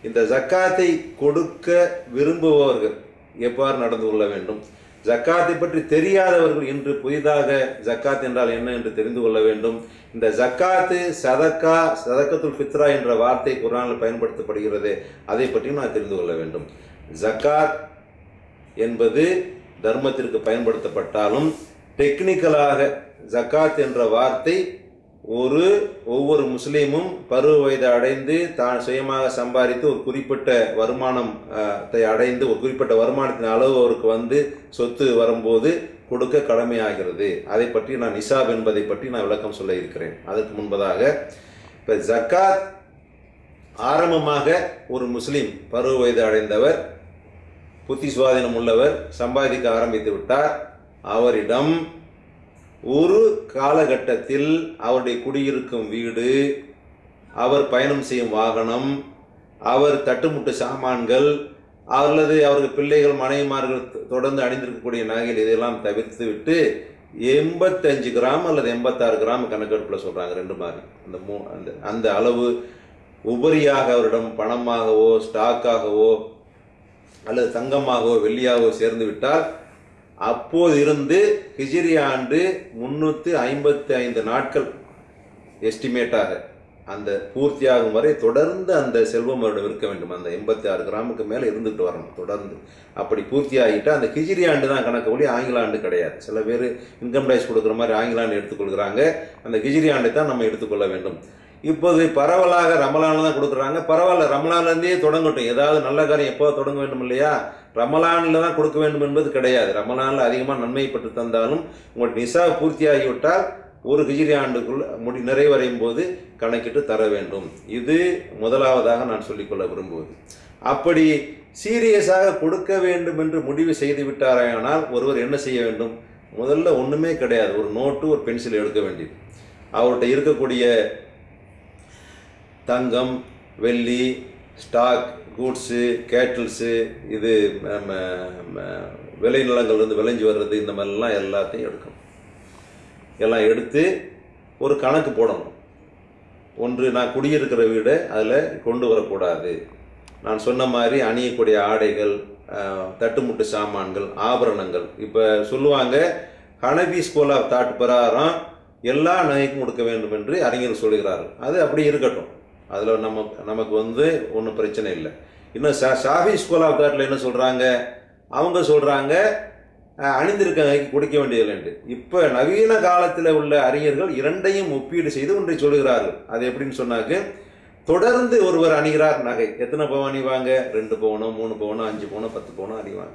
இந்த ஜக்காத்தை கொடுக்க விரும்புபவர்கள் எவ்வாறு நடந்து கொள்ள வேண்டும் ஜக்காத்தை பற்றி தெரியாதவர்கள் இன்று புதிதாக ஜக்காத் என்றால் என்ன என்று தெரிந்து கொள்ள வேண்டும் இந்த ஜக்காத்து சதக்கா சதக்கத்துல் ஃபித்ரா என்ற வார்த்தை குரானில் பயன்படுத்தப்படுகிறது அதை பற்றியும் நான் தெரிந்து கொள்ள வேண்டும் ஜக்காத் என்பது தர்மத்திற்கு பயன்படுத்தப்பட்டாலும் டெக்னிக்கலாக ஜக்காத் என்ற வார்த்தை ஒரு ஒவ்வொரு முஸ்லீமும் பருவ வயது அடைந்து தான் சுயமாக சம்பாதித்து ஒரு குறிப்பிட்ட வருமானத்தை அடைந்து ஒரு குறிப்பிட்ட வருமானத்தின் அளவு அவருக்கு வந்து சொத்து வரும்போது கொடுக்க கடமையாகிறது அதை பற்றி நான் நிசாப் என்பதை பற்றி நான் விளக்கம் சொல்ல இருக்கிறேன் அதற்கு முன்பதாக இப்போ ஜக்காத் ஆரம்பமாக ஒரு முஸ்லீம் பருவ வயது அடைந்தவர் புத்தி சுவாதீனம் உள்ளவர் சம்பாதிக்க ஆரம்பித்து விட்டார் அவரிடம் ஒரு காலகட்டத்தில் அவருடைய குடியிருக்கும் வீடு அவர் பயணம் செய்யும் வாகனம் அவர் தட்டுமுட்டு சாமான்கள் அல்லது அவருக்கு பிள்ளைகள் மனைவிமார்கள் தொடர்ந்து அணிந்திருக்கக்கூடிய நகைகள் இதெல்லாம் தவிர்த்து விட்டு எண்பத்தஞ்சு கிராம் அல்லது எண்பத்தாறு கிராம் கணக்கெடுப்பில் சொல்கிறாங்க ரெண்டு மாதிரி அந்த மூ அந்த அந்த அளவு உபரியாக அவரிடம் பணமாகவோ ஸ்டாக்காகவோ அல்லது தங்கமாகவோ வெள்ளியாகவோ சேர்ந்து விட்டால் அப்போது இருந்து ஹிஜிரி ஆண்டு முன்னூற்றி ஐம்பத்தி ஐந்து நாட்கள் எஸ்டிமேட்டாக அந்த பூர்த்தியாகும் வரை தொடர்ந்து அந்த செல்வம் அவரிடம் இருக்க வேண்டும் அந்த எண்பத்தி ஆறு கிராமுக்கு மேலே இருந்துட்டு வரணும் தொடர்ந்து அப்படி பூர்த்தி ஆகிட்டா அந்த ஹிஜிரி ஆண்டு தான் கணக்கு ஒளி ஆங்கில ஆண்டு கிடையாது சில பேர் இன்கம் டேக்ஸ் கொடுக்குற மாதிரி ஆங்கில ஆண்டு எடுத்துக்கொள்கிறாங்க அந்த ஹிஜிரி ஆண்டை தான் நம்ம எடுத்துக்கொள்ள வேண்டும் இப்போது பரவலாக ரமலான் தான் கொடுக்குறாங்க பரவாயில்ல ரமலான்லேருந்தே தொடங்கட்டும் ஏதாவது நல்ல காரியம் எப்போ தொடங்க வேண்டும் இல்லையா ரமலானில் தான் கொடுக்க வேண்டும் என்பது கிடையாது ரமலானில் அதிகமாக நன்மை பெற்று தந்தாலும் உங்கள் நிசா பூர்த்தியாகிவிட்டால் ஒரு ஹிஜிரி ஆண்டுக்குள் முடி நிறைவடையும் போது கணக்கிட்டு தர வேண்டும் இது முதலாவதாக நான் சொல்லிக்கொள்ள விரும்புவது அப்படி சீரியஸாக கொடுக்க வேண்டும் என்று முடிவு செய்து விட்டாரானால் ஒருவர் என்ன செய்ய வேண்டும் முதல்ல ஒன்றுமே கிடையாது ஒரு நோட்டு ஒரு பென்சில் எடுக்க வேண்டியது அவர்கிட்ட இருக்கக்கூடிய தங்கம் வெள்ளி ஸ்டாக் கூட்ஸு கேட்டில்ஸு இது ம, ம, விளைநிலங்கள்லேருந்து விளைஞ்சு வர்றது இந்த மாதிரிலாம் எல்லாத்தையும் எடுக்கணும் எல்லாம் எடுத்து ஒரு கணக்கு போடணும் ஒன்று நான் குடியிருக்கிற வீடு அதில் கொண்டு வரக்கூடாது நான் சொன்ன மாதிரி அணியக்கூடிய ஆடைகள் அஹ், தட்டுமுட்டு சாமான்கள் ஆபரணங்கள் இப்போ சொல்லுவாங்க ஹனபி ஸ்கூல் ஆஃப் தாட் பிரகாரம் எல்லா நகைக்கும் கொடுக்க வேண்டும் என்று அறிஞர் சொல்கிறார்கள் அது அப்படி இருக்கட்டும் அதில் நம்ம நமக்கு வந்து ஒன்றும் பிரச்சனை இல்லை இன்னும் ஷா ஷாஃபி ஸ்கூல் ஆஃப் தாட்டில் என்ன சொல்கிறாங்க அவங்க சொல்கிறாங்க அணிந்திருக்க நகைக்கு கொடுக்க வேண்டியதில்லை இப்போ நவீன காலத்தில் உள்ள அறிஞர்கள் இரண்டையும் ஒப்பீடு செய்து ஒன்றை சொல்கிறார்கள் அது எப்படின்னு சொன்னாக்க தொடர்ந்து ஒருவர் அணிகிறார் நகை எத்தனை பவுன் அணிவாங்க ரெண்டு பவுனோ மூணு பவுனோ அஞ்சு பவுனோ பத்து பவுனோ அணிவாங்க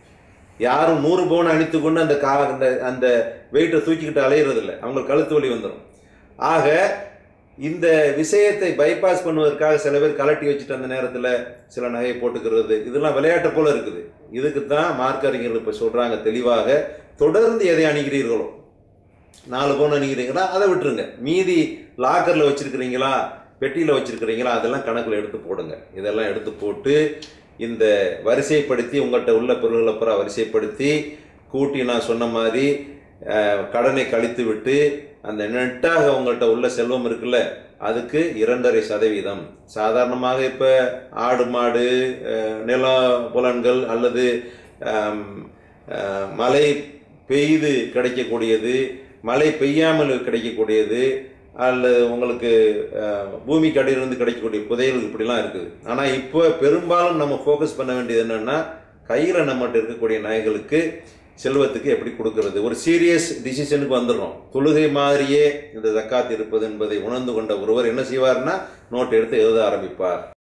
யாரும் நூறு பவுன் அணித்து கொண்டு அந்த கா அந்த அந்த வெயிட்டை தூக்கிக்கிட்டு அலையிறதில்ல அவங்க கழுத்து வலி வந்துடும் ஆக இந்த விஷயத்தை பைபாஸ் பண்ணுவதற்காக சில பேர் கலட்டி வச்சுட்டு அந்த நேரத்தில் சில நகையை போட்டுக்கிறது இதெல்லாம் விளையாட்டை போல இருக்குது இதுக்கு தான் மார்க் அறிஞர்கள் இப்போ சொல்கிறாங்க தெளிவாக தொடர்ந்து எதை அணிகிறீர்களோ நாலு பவுன் அணிகிறீங்களா அதை விட்டுருங்க மீதி லாக்கரில் வச்சிருக்கிறீங்களா பெட்டியில் வச்சிருக்கிறீங்களா அதெல்லாம் கணக்கில் எடுத்து போடுங்க இதெல்லாம் எடுத்து போட்டு இந்த வரிசைப்படுத்தி உங்கள்கிட்ட உள்ள பொருள்களை பூரா வரிசைப்படுத்தி கூட்டி நான் சொன்ன மாதிரி அஹ், கடனை கழித்து விட்டு அந்த நெட்டாக உங்கள்கிட்ட உள்ள செல்வம் இருக்குல்ல அதுக்கு இரண்டரை சதவீதம் சாதாரணமாக இப்போ ஆடு மாடு அஹ், நில புலன்கள் அல்லது ஆம், அஹ், மழை பெய்து கிடைக்கக்கூடியது மழை பெய்யாமல் கிடைக்கக்கூடியது அல்லது உங்களுக்கு அஹ், பூமிக்கு அடியிலிருந்து கிடைக்கக்கூடிய புதையல் இப்படிலாம் இருக்குது ஆனால் இப்போ பெரும்பாலும் நம்ம ஃபோக்கஸ் பண்ண வேண்டியது என்னன்னா கையில் நம்மகிட்ட இருக்கக்கூடிய நகைகளுக்கு செல்வத்துக்கு எப்படி கொடுக்கறது ஒரு சீரியஸ் டிசிஷனுக்கு வந்துடுறோம் தொழுகை மாதிரியே இந்த ஜக்காத் இருப்பது என்பதை உணர்ந்து கொண்ட ஒருவர் என்ன செய்வார்னா நோட் எடுத்து எழுத ஆரம்பிப்பார்